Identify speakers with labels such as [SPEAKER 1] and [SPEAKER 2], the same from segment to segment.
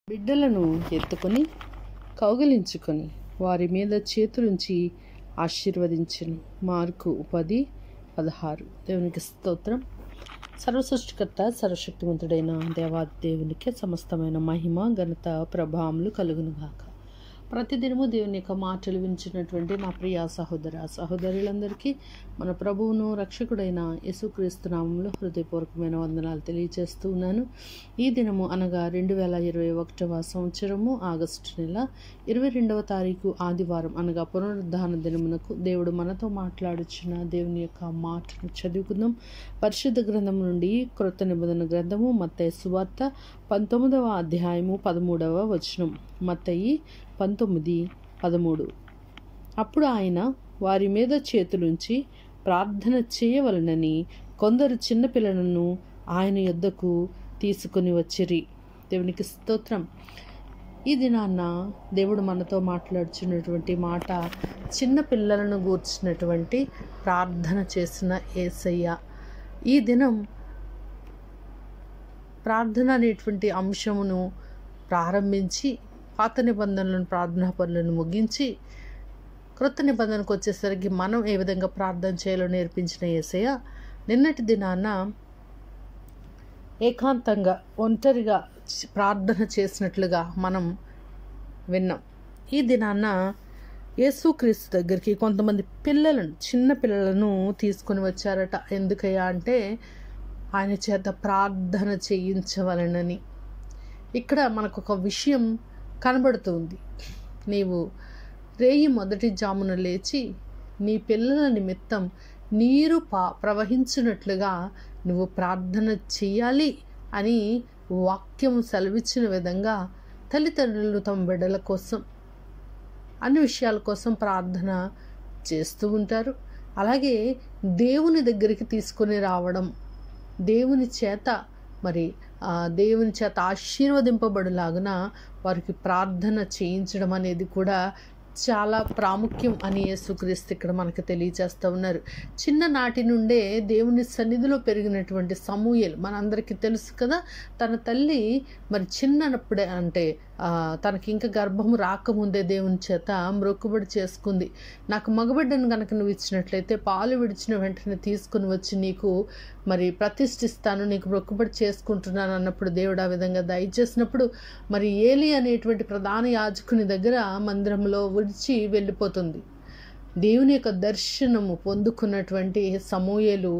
[SPEAKER 1] బిడ్డలను ఎత్తుకొని కౌగిలించుకొని వారి మీద చేతులుంచి ఆశీర్వదించను మార్కు పది పదహారు దేవునికి స్తోత్రం సర్వసృష్టికర్త సర్వశక్తివంతుడైన దేవాది దేవునికి సమస్తమైన మహిమ ఘనత ప్రభావములు కలుగునుగాక ప్రతిదినము దేవుని యొక్క మాటలు వించినటువంటి నా ప్రియ సహోదర సహోదరులందరికీ మన ప్రభువును రక్షకుడైన యేసుక్రీస్తు నామంలో హృదయపూర్వకమైన వందనాలు తెలియజేస్తూ ఉన్నాను ఈ దినము అనగా రెండు వేల ఇరవై ఒకటవ సంవత్సరము ఆగస్టు నెల ఇరవై రెండవ తారీఖు ఆదివారం అనగా పునరుద్ధాన దినమునకు దేవుడు మనతో మాట్లాడుచున్న దేవుని యొక్క మాటను చదువుకుందాం పరిశుద్ధ గ్రంథం నుండి క్రొత్త నిబంధన గ్రంథము మత్తయి సువార్త పంతొమ్మిదవ అధ్యాయము పదమూడవ వచనం మత్తయి పంతొమ్మిది పదమూడు అప్పుడు ఆయన వారి మీద చేతులుంచి ప్రార్థన చేయవలనని కొందరు చిన్నపిల్లలను ఆయన యొద్దకు తీసుకుని వచ్చిరి దేవునికి స్తోత్రం ఈ దినాన్న దేవుడు మనతో మాట్లాడుచున్నటువంటి మాట చిన్న పిల్లలను గూర్చినటువంటి ప్రార్థన చేసిన ఏసయ్య ఈ దినం ప్రార్థన అనేటువంటి అంశమును ప్రారంభించి పాత నిబంధనలను ప్రార్థనా పనులను ముగించి క్రొత్త నిబంధనకు వచ్చేసరికి మనం ఏ విధంగా ప్రార్థన చేయాలో నేర్పించిన ఏసయ్య నిన్నటి దినాన ఏకాంతంగా ఒంటరిగా ప్రార్థన చేసినట్లుగా మనం విన్నాం ఈ దినాన యేసుక్రీస్తు దగ్గరికి కొంతమంది పిల్లలను చిన్న పిల్లలను తీసుకొని వచ్చారట ఎందుకయ్యా అంటే ఆయన చేత ప్రార్థన చేయించవలనని ఇక్కడ మనకు ఒక విషయం కనబడుతుంది నీవు రేయి మొదటి జామున లేచి నీ పిల్లల నిమిత్తం నీరు పా ప్రవహించినట్లుగా నువ్వు ప్రార్థన చేయాలి అని వాక్యం సెలవిచ్చిన విధంగా తల్లిదండ్రులు తమ బిడ్డల కోసం అన్ని విషయాల కోసం ప్రార్థన చేస్తూ ఉంటారు అలాగే దేవుని దగ్గరికి తీసుకొని రావడం దేవుని చేత మరి దేవుని చేత ఆశీర్వదింపబడులాగున వారికి ప్రార్థన చేయించడం అనేది కూడా చాలా ప్రాముఖ్యం అని యేసుక్రీస్తు ఇక్కడ మనకు తెలియజేస్తూ ఉన్నారు చిన్ననాటి నుండే దేవుని సన్నిధిలో పెరిగినటువంటి సమూయలు మనందరికీ తెలుసు కదా తన తల్లి మరి చిన్నప్పుడే అంటే తనకి ఇంకా గర్భము రాకముందే దేవుని చేత మ్రొక్కుబడి చేసుకుంది నాకు మగబిడ్డను కనుక నువ్వు ఇచ్చినట్లయితే పాలు విడిచిన వెంటనే తీసుకుని వచ్చి నీకు మరి ప్రతిష్ఠిస్తాను నీకు మొక్కుబడి చేసుకుంటున్నాను అన్నప్పుడు దేవుడు ఆ విధంగా దయచేసినప్పుడు మరి ఏలి అనేటువంటి ప్రధాన యాజకుని దగ్గర మందిరంలో విడిచి వెళ్ళిపోతుంది దేవుని యొక్క దర్శనము పొందుకున్నటువంటి సమూహలు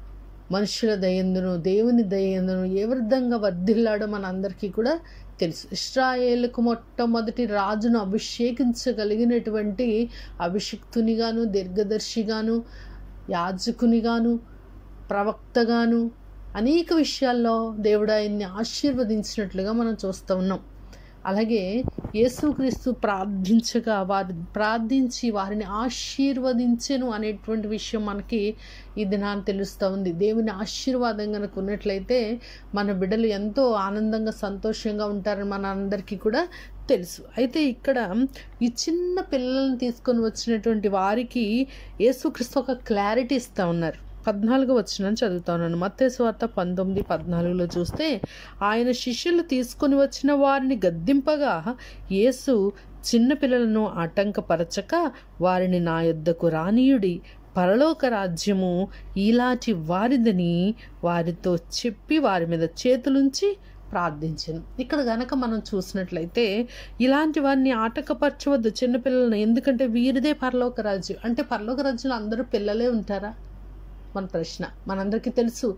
[SPEAKER 1] మనుషుల దయందును దేవుని దయందును ఏ విధంగా వర్ధిల్లాడో మన అందరికీ కూడా తెలుసు ఇస్రాయేల్కు మొట్టమొదటి రాజును అభిషేకించగలిగినటువంటి అభిషిక్తునిగాను దీర్ఘదర్శిగాను యాజకునిగాను ప్రవక్తగాను అనేక విషయాల్లో దేవుడు ఆయన్ని ఆశీర్వదించినట్లుగా మనం చూస్తూ ఉన్నాం అలాగే యేసుక్రీస్తు ప్రార్థించగా వారి ప్రార్థించి వారిని ఆశీర్వదించెను అనేటువంటి విషయం మనకి ఈ దినాన్ని తెలుస్తూ ఉంది దేవుని ఆశీర్వాదం కనుక ఉన్నట్లయితే మన బిడ్డలు ఎంతో ఆనందంగా సంతోషంగా ఉంటారని మన అందరికీ కూడా తెలుసు అయితే ఇక్కడ ఈ చిన్న పిల్లల్ని తీసుకొని వచ్చినటువంటి వారికి యేసుక్రీస్తు ఒక క్లారిటీ ఇస్తూ ఉన్నారు పద్నాలుగు వచ్చిన చదువుతాను మత్తేసు వార్త పంతొమ్మిది పద్నాలుగులో చూస్తే ఆయన శిష్యులు తీసుకొని వచ్చిన వారిని గద్దింపగా యేసు చిన్నపిల్లలను ఆటంకపరచక వారిని నా యొద్దకు రానీయుడి పరలోక రాజ్యము ఇలాంటి వారిదని వారితో చెప్పి వారి మీద చేతులుంచి ప్రార్థించాను ఇక్కడ గనక మనం చూసినట్లయితే ఇలాంటి వారిని ఆటంకపరచవద్దు చిన్నపిల్లలను ఎందుకంటే వీరిదే పరలోక రాజ్యం అంటే పరలోక రాజ్యంలో అందరూ పిల్లలే ఉంటారా మన ప్రశ్న మనందరికీ తెలుసు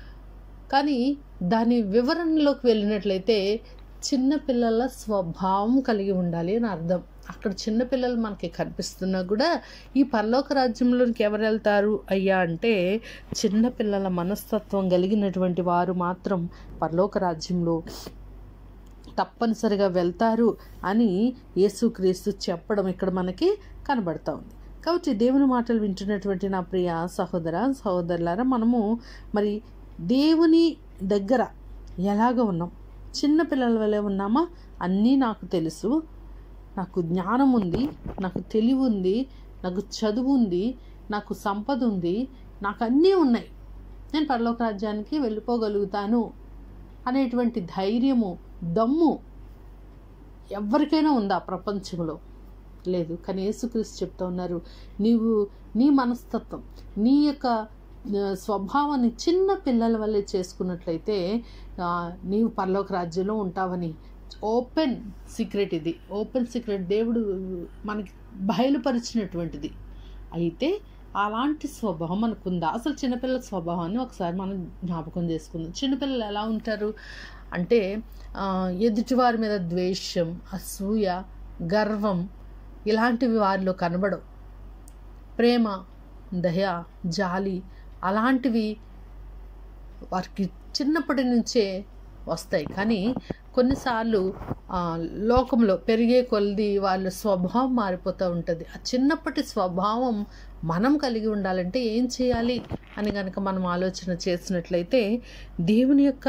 [SPEAKER 1] కానీ దాని వివరణలోకి వెళ్ళినట్లయితే చిన్నపిల్లల స్వభావం కలిగి ఉండాలి అని అర్థం అక్కడ చిన్నపిల్లలు మనకి కనిపిస్తున్నా కూడా ఈ పరలోక రాజ్యంలోనికి ఎవరు వెళ్తారు అయ్యా అంటే చిన్నపిల్లల మనస్తత్వం కలిగినటువంటి వారు మాత్రం పరలోక రాజ్యంలో తప్పనిసరిగా వెళ్తారు అని యేసుక్రీస్తు చెప్పడం ఇక్కడ మనకి కనబడతా ఉంది కాబట్టి దేవుని మాటలు వింటున్నటువంటి నా ప్రియ సహోదర సహోదరులారా మనము మరి దేవుని దగ్గర ఎలాగ ఉన్నాం చిన్న పిల్లల వల్లే ఉన్నామా అన్నీ నాకు తెలుసు నాకు జ్ఞానం ఉంది నాకు తెలివి ఉంది నాకు చదువు ఉంది నాకు సంపద ఉంది నాకు అన్నీ ఉన్నాయి నేను పరలోక రాజ్యానికి వెళ్ళిపోగలుగుతాను అనేటువంటి ధైర్యము దమ్ము ఎవరికైనా ఉందా ప్రపంచంలో లేదు కానీ యేసుక్రీస్తు చెప్తా ఉన్నారు నీవు నీ మనస్తత్వం నీ యొక్క ఆ, స్వభావాన్ని చిన్న పిల్లల వల్లే చేసుకున్నట్లయితే ఆ, నీవు పరలోక రాజ్యంలో ఉంటావని ఓపెన్ సీక్రెట్ ఇది ఓపెన్ సీక్రెట్ దేవుడు మనకి బయలుపరిచినటువంటిది అయితే అలాంటి స్వభావం మనకుందా అసలు చిన్నపిల్లల స్వభావాన్ని ఒకసారి మనం జ్ఞాపకం చేసుకుందాం చిన్నపిల్లలు ఎలా ఉంటారు అంటే ఆ, ఎదుటివారి మీద ద్వేషం అసూయ గర్వం ఇలాంటివి వారిలో కనబడవు ప్రేమ దయ జాలి అలాంటివి వారికి చిన్నప్పటి నుంచే వస్తాయి కానీ కొన్నిసార్లు ఆ, లోకంలో పెరిగే కొలది వాళ్ళ స్వభావం మారిపోతూ ఉంటుంది ఆ చిన్నప్పటి స్వభావం మనం కలిగి ఉండాలంటే ఏం చేయాలి అని కనుక మనం ఆలోచన చేసినట్లయితే దేవుని యొక్క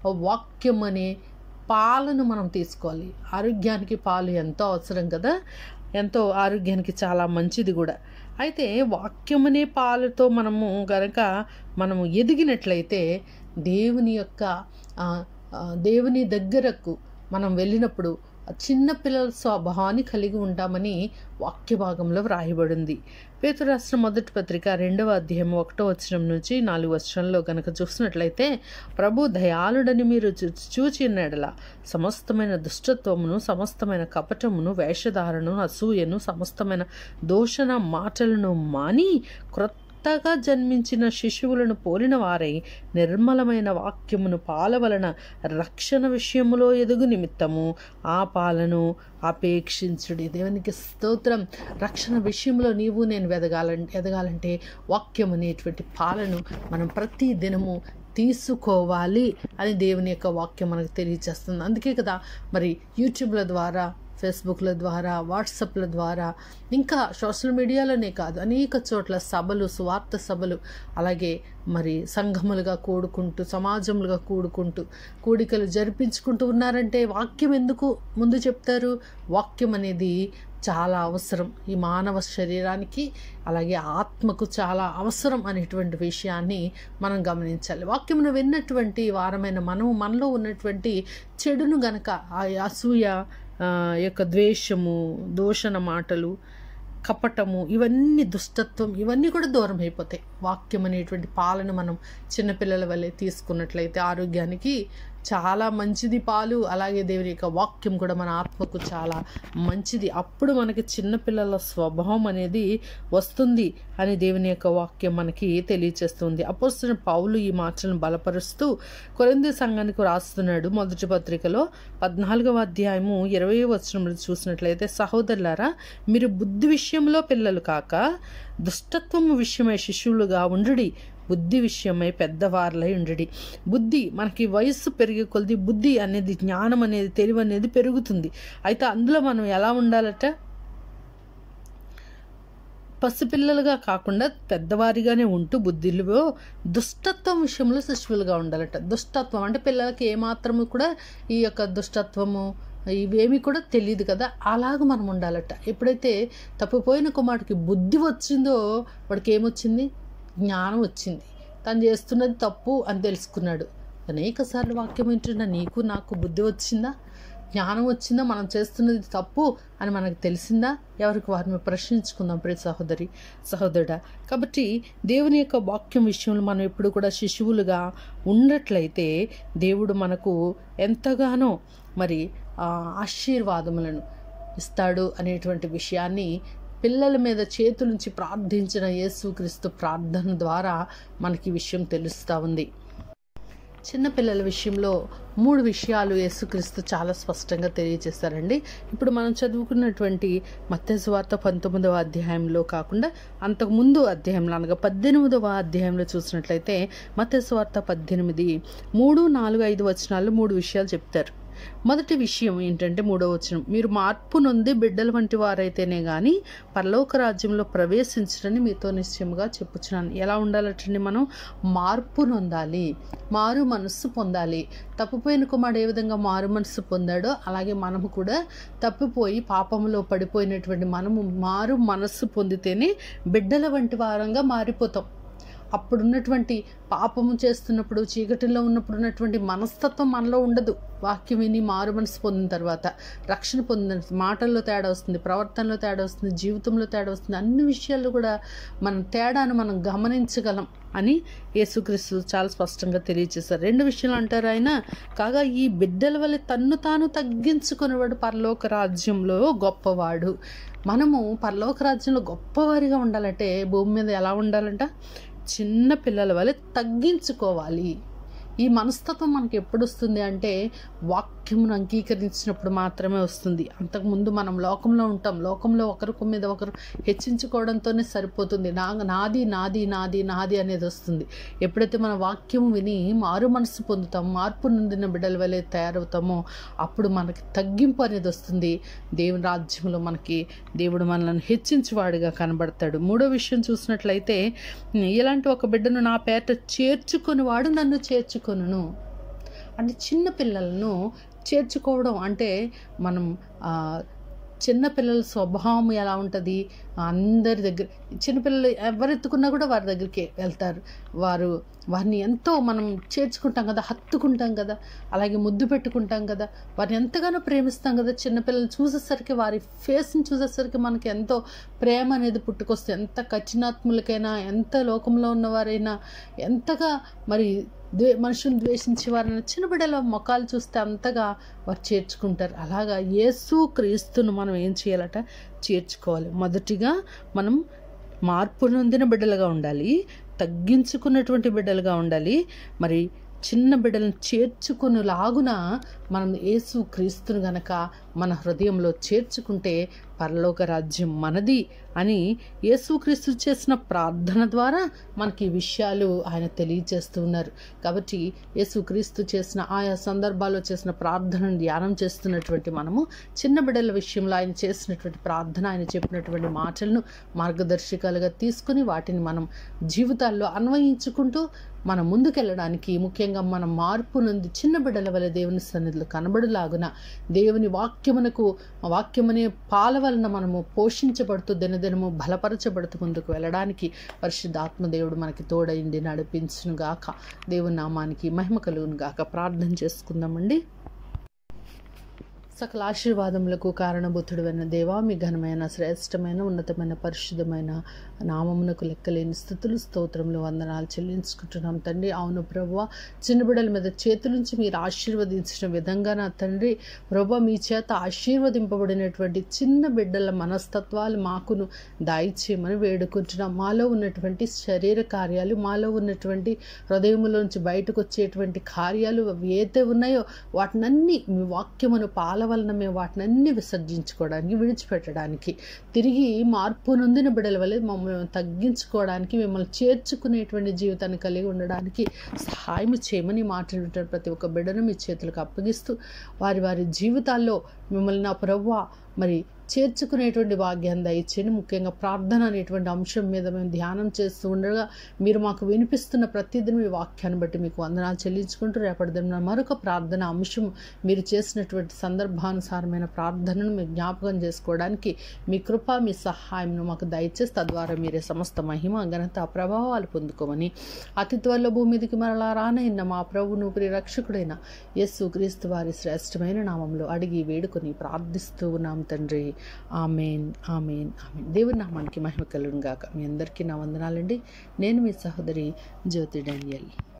[SPEAKER 1] వాక్యం అనే పాలను మనం తీసుకోవాలి ఆరోగ్యానికి పాలు ఎంతో అవసరం కదా ఎంతో ఆరోగ్యానికి చాలా మంచిది కూడా అయితే వాక్యం అనే పాలతో మనము గనక మనము ఎదిగినట్లయితే దేవుని యొక్క ఆ, ఆ, దేవుని దగ్గరకు మనం వెళ్ళినప్పుడు ఆ చిన్న పిల్లల స్వభావాన్ని కలిగి ఉంటామని వాక్య భాగంలో వ్రాయబడింది పేతురాష్ట్ర మొదటి పత్రిక రెండవ అధ్యాయం ఒకటో వచనం నుంచి నాలుగు వచనంలో గనక చూసినట్లయితే ప్రభు దయాళుడని మీరు చూ చూచిన్నడల సమస్తమైన దుష్టత్వమును సమస్తమైన కపటమును వేషధారణను అసూయను సమస్తమైన దూషణ మాటలను మాని క్రొత్తగా జన్మించిన శిశువులను పోలిన వారై నిర్మలమైన వాక్యమును పాల వలన రక్షణ విషయములో ఎదుగు నిమిత్తము ఆ పాలను అపేక్షించుడి దేవునికి స్తోత్రం రక్షణ విషయంలో నీవు నేను ఎదగాలంటే ఎదగాలంటే వాక్యం అనేటువంటి పాలను మనం ప్రతి దినము తీసుకోవాలి అని దేవుని యొక్క వాక్యం మనకు తెలియజేస్తుంది అందుకే కదా మరి యూట్యూబ్ల ద్వారా ఫేస్బుక్ల ద్వారా వాట్సాప్ల ద్వారా ఇంకా సోషల్ మీడియాలోనే కాదు అనేక చోట్ల సభలు స్వార్థ సభలు అలాగే మరి సంఘములుగా కూడుకుంటూ సమాజములుగా కూడుకుంటూ కూడికలు జరిపించుకుంటూ ఉన్నారంటే వాక్యం ఎందుకు ముందు చెప్తారు వాక్యం అనేది చాలా అవసరం ఈ మానవ శరీరానికి అలాగే ఆత్మకు చాలా అవసరం అనేటువంటి విషయాన్ని మనం గమనించాలి వాక్యమును విన్నటువంటి వారమైన మనము మనలో ఉన్నటువంటి చెడును గనక ఆ అసూయ ఆ, యొక్క ద్వేషము దూషణ మాటలు కపటము ఇవన్నీ దుష్టత్వం ఇవన్నీ కూడా దూరం అయిపోతాయి వాక్యం అనేటువంటి పాలను మనం చిన్నపిల్లల వల్లే తీసుకున్నట్లయితే ఆరోగ్యానికి చాలా మంచిది పాలు అలాగే దేవుని యొక్క వాక్యం కూడా మన ఆత్మకు చాలా మంచిది అప్పుడు మనకి చిన్నపిల్లల స్వభావం అనేది వస్తుంది అని దేవుని యొక్క వాక్యం మనకి తెలియచేస్తుంది అపోస్తున్న పౌలు ఈ మాటలను బలపరుస్తూ కొరింది సంఘానికి రాస్తున్నాడు మొదటి పత్రికలో పద్నాలుగవ అధ్యాయము ఇరవై వచనంలో చూసినట్లయితే సహోదరులారా మీరు బుద్ధి విషయంలో పిల్లలు కాక దుష్టత్వము విషయమై శిష్యులుగా ఉండుడి బుద్ధి విషయమై పెద్దవారులై ఉండడి బుద్ధి మనకి వయస్సు పెరిగే కొలది బుద్ధి అనేది జ్ఞానం అనేది తెలివి అనేది పెరుగుతుంది అయితే అందులో మనం ఎలా ఉండాలట పసిపిల్లలుగా కాకుండా పెద్దవారిగానే ఉంటూ బుద్ధిలో దుష్టత్వం విషయంలో శిశువులుగా ఉండాలట దుష్టత్వం అంటే పిల్లలకి ఏమాత్రము కూడా ఈ యొక్క దుష్టత్వము ఇవేమి కూడా తెలియదు కదా అలాగ మనం ఉండాలట ఎప్పుడైతే తప్పిపోయిన కుమారుడికి బుద్ధి వచ్చిందో వాడికి ఏమొచ్చింది జ్ఞానం వచ్చింది తను చేస్తున్నది తప్పు అని తెలుసుకున్నాడు అనేక సార్లు వాక్యం వింటున్నా నీకు నాకు బుద్ధి వచ్చిందా జ్ఞానం వచ్చిందా మనం చేస్తున్నది తప్పు అని మనకు తెలిసిందా ఎవరికి వారిని ప్రశ్నించుకుందాం ప్రియ సహోదరి సహోదరుడా కాబట్టి దేవుని యొక్క వాక్యం విషయంలో మనం ఎప్పుడు కూడా శిశువులుగా ఉన్నట్లయితే దేవుడు మనకు ఎంతగానో మరి ఆ, ఆశీర్వాదములను ఇస్తాడు అనేటువంటి విషయాన్ని పిల్లల మీద చేతులుంచి ప్రార్థించిన యేసుక్రీస్తు ప్రార్థన ద్వారా మనకి ఈ విషయం తెలుస్తూ ఉంది చిన్నపిల్లల విషయంలో మూడు విషయాలు యేసుక్రీస్తు చాలా స్పష్టంగా తెలియజేస్తారండి ఇప్పుడు మనం చదువుకున్నటువంటి మత్స్యవార్త పంతొమ్మిదవ అధ్యాయంలో కాకుండా అంతకుముందు అధ్యాయంలో అనగా పద్దెనిమిదవ అధ్యాయంలో చూసినట్లయితే మత్స్యవార్త పద్దెనిమిది మూడు నాలుగు ఐదు వచనాలు మూడు విషయాలు చెప్తారు మొదటి విషయం ఏంటంటే మూడో వచనం మీరు మార్పు నొంది బిడ్డల వంటి వారైతేనే కానీ పరలోక రాజ్యంలో ప్రవేశించరని మీతో నిశ్చయముగా చెప్పుచున్నాను ఎలా ఉండాలటండి మనం మార్పు నొందాలి మారు మనస్సు పొందాలి తప్పిపోయిన కుమారుడు ఏ విధంగా మారు మనస్సు పొందాడో అలాగే మనము కూడా తప్పిపోయి పాపంలో పడిపోయినటువంటి మనము మారు మనస్సు పొందితేనే బిడ్డల వంటి వారంగా మారిపోతాం అప్పుడున్నటువంటి పాపము చేస్తున్నప్పుడు చీకటిలో ఉన్నప్పుడు ఉన్నటువంటి మనస్తత్వం మనలో ఉండదు వాక్యం విని మారు మనసు పొందిన తర్వాత రక్షణ పొందిన మాటల్లో తేడా వస్తుంది ప్రవర్తనలో తేడా వస్తుంది జీవితంలో తేడా వస్తుంది అన్ని విషయాల్లో కూడా మనం తేడాను మనం గమనించగలం అని యేసుక్రీస్తు చాలా స్పష్టంగా తెలియజేశారు రెండు విషయాలు అంటారు ఆయన కాగా ఈ బిడ్డల వల్ల తన్ను తాను తగ్గించుకునేవాడు పరలోక రాజ్యంలో గొప్పవాడు మనము పరలోక రాజ్యంలో గొప్పవారిగా ఉండాలంటే భూమి మీద ఎలా ఉండాలంట చిన్న పిల్లల వల్ల తగ్గించుకోవాలి ఈ మనస్తత్వం మనకి ఎప్పుడు వస్తుంది అంటే వాక్యమును అంగీకరించినప్పుడు మాత్రమే వస్తుంది అంతకుముందు మనం లోకంలో ఉంటాం లోకంలో ఒకరికి మీద ఒకరు హెచ్చించుకోవడంతోనే సరిపోతుంది నా నాది నాది నాది నాది అనేది వస్తుంది ఎప్పుడైతే మన వాక్యము విని మారు మనసు పొందుతాం మార్పు నొందిన బిడ్డల వలె తయారవుతామో అప్పుడు మనకి తగ్గింపు అనేది వస్తుంది దేవుని రాజ్యంలో మనకి దేవుడు మనల్ని హెచ్చించేవాడిగా కనబడతాడు మూడో విషయం చూసినట్లయితే ఇలాంటి ఒక బిడ్డను నా పేట చేర్చుకునేవాడు నన్ను చేర్చుకొనును అంటే చిన్న పిల్లలను చేర్చుకోవడం అంటే మనం ఆ, చిన్న పిల్లల స్వభావం ఎలా ఉంటుంది అందరి దగ్గర చిన్నపిల్లలు ఎవరు ఎత్తుకున్నా కూడా వారి దగ్గరికి వెళ్తారు వారు వారిని ఎంతో మనం చేర్చుకుంటాం కదా హత్తుకుంటాం కదా అలాగే ముద్దు పెట్టుకుంటాం కదా వారిని ఎంతగానో ప్రేమిస్తాం కదా చిన్నపిల్లలు చూసేసరికి వారి ఫేస్ని చూసేసరికి మనకి ఎంతో ప్రేమ అనేది పుట్టుకొస్తే ఎంత కఠినాత్ములకైనా ఎంత లోకంలో ఉన్నవారైనా ఎంతగా మరి ద్వే మనుషులు ద్వేషించే వారిని చిన్న బిడ్డల మొఖాలు చూస్తే అంతగా వారు చేర్చుకుంటారు అలాగా యేసు క్రీస్తును మనం ఏం చేయాలట చేర్చుకోవాలి మొదటిగా మనం మార్పు నొందిన బిడ్డలుగా ఉండాలి తగ్గించుకున్నటువంటి బిడ్డలుగా ఉండాలి మరి చిన్న బిడ్డలను చేర్చుకునేలాగున మనం యేసు క్రీస్తును గనక మన హృదయంలో చేర్చుకుంటే పరలోక రాజ్యం మనది అని యేసుక్రీస్తు చేసిన ప్రార్థన ద్వారా మనకి ఈ విషయాలు ఆయన తెలియజేస్తూ ఉన్నారు కాబట్టి యేసుక్రీస్తు చేసిన ఆయా సందర్భాల్లో చేసిన ప్రార్థనను ధ్యానం చేస్తున్నటువంటి మనము చిన్న బిడ్డల విషయంలో ఆయన చేసినటువంటి ప్రార్థన ఆయన చెప్పినటువంటి మాటలను మార్గదర్శకాలుగా తీసుకుని వాటిని మనం జీవితాల్లో అన్వయించుకుంటూ మనం ముందుకెళ్ళడానికి ముఖ్యంగా మన మార్పు నుండి చిన్న బిడ్డల వల్ల దేవుని సన్నిధిలో కనబడులాగున దేవుని వాక్యమునకు వాక్యమనే పాల వలన మనము పోషించబడుతూ దినదినము బలపరచబడుతూ ముందుకు వెళ్ళడానికి పరిశుద్ధాత్మ దేవుడు మనకి తోడైండి నడిపించును గాక దేవుని నామానికి మహిమ కలుగును గాక ప్రార్థన చేసుకుందామండి సకల ఆశీర్వాదములకు కారణభూతుడైన దేవా మీ ఘనమైన శ్రేష్టమైన ఉన్నతమైన పరిశుద్ధమైన నామమునకు లెక్కలేని స్థుతులు స్తోత్రములు వందనాలు చెల్లించుకుంటున్నాం తండ్రి అవును ప్రభు చిన్న బిడ్డల మీద చేతులుంచి మీరు ఆశీర్వదించిన విధంగా నా తండ్రి ప్రభు మీ చేత ఆశీర్వదింపబడినటువంటి చిన్న బిడ్డల మనస్తత్వాలు మాకును దాయిచేయమని వేడుకుంటున్నాం మాలో ఉన్నటువంటి శరీర కార్యాలు మాలో ఉన్నటువంటి హృదయములోంచి బయటకు వచ్చేటువంటి కార్యాలు అవి ఏదైతే ఉన్నాయో వాటినన్నీ మీ వాక్యమును పాల వలన మేము వాటినన్నీ విసర్జించుకోవడానికి విడిచిపెట్టడానికి తిరిగి మార్పు నొందిన బిడ్డల వల్ల మమ్మల్ని తగ్గించుకోవడానికి మిమ్మల్ని చేర్చుకునేటువంటి జీవితాన్ని కలిగి ఉండడానికి సహాయం చేయమని మాట్లాడుతున్న ప్రతి ఒక్క బిడ్డను మీ చేతులకు అప్పగిస్తూ వారి వారి జీవితాల్లో మిమ్మల్ని నా ప్రభువ మరి చేర్చుకునేటువంటి భాగ్యాన్ని దయచేయండి ముఖ్యంగా ప్రార్థన అనేటువంటి అంశం మీద మేము ధ్యానం చేస్తూ ఉండగా మీరు మాకు వినిపిస్తున్న ప్రతిదిన మీ వాక్యాన్ని బట్టి మీకు వందనాలు చెల్లించుకుంటూ రేపటి దిన మరొక ప్రార్థన అంశం మీరు చేసినటువంటి సందర్భానుసారమైన ప్రార్థనను మీరు జ్ఞాపకం చేసుకోవడానికి మీ కృప మీ సహాయంను మాకు దయచేసి తద్వారా మీరే సమస్త మహిమ ఘనత ప్రభావాలు పొందుకోమని అతి త్వరలో భూమి మీదకి మరలా రానైన మా ప్రభును ప్రియరక్షకుడైన యేసు క్రీస్తు వారి శ్రేష్టమైన నామంలో అడిగి వేడుకొని ప్రార్థిస్తూ ఉన్నాం తండ్రి ఆమెన్ ఆమెన్ ఆమెన్ దేవుని నామానికి మహిమ కలుగును గాక మీ అందరికీ నా వందనాలండి నేను మీ సహోదరి జ్యోతి డానియల్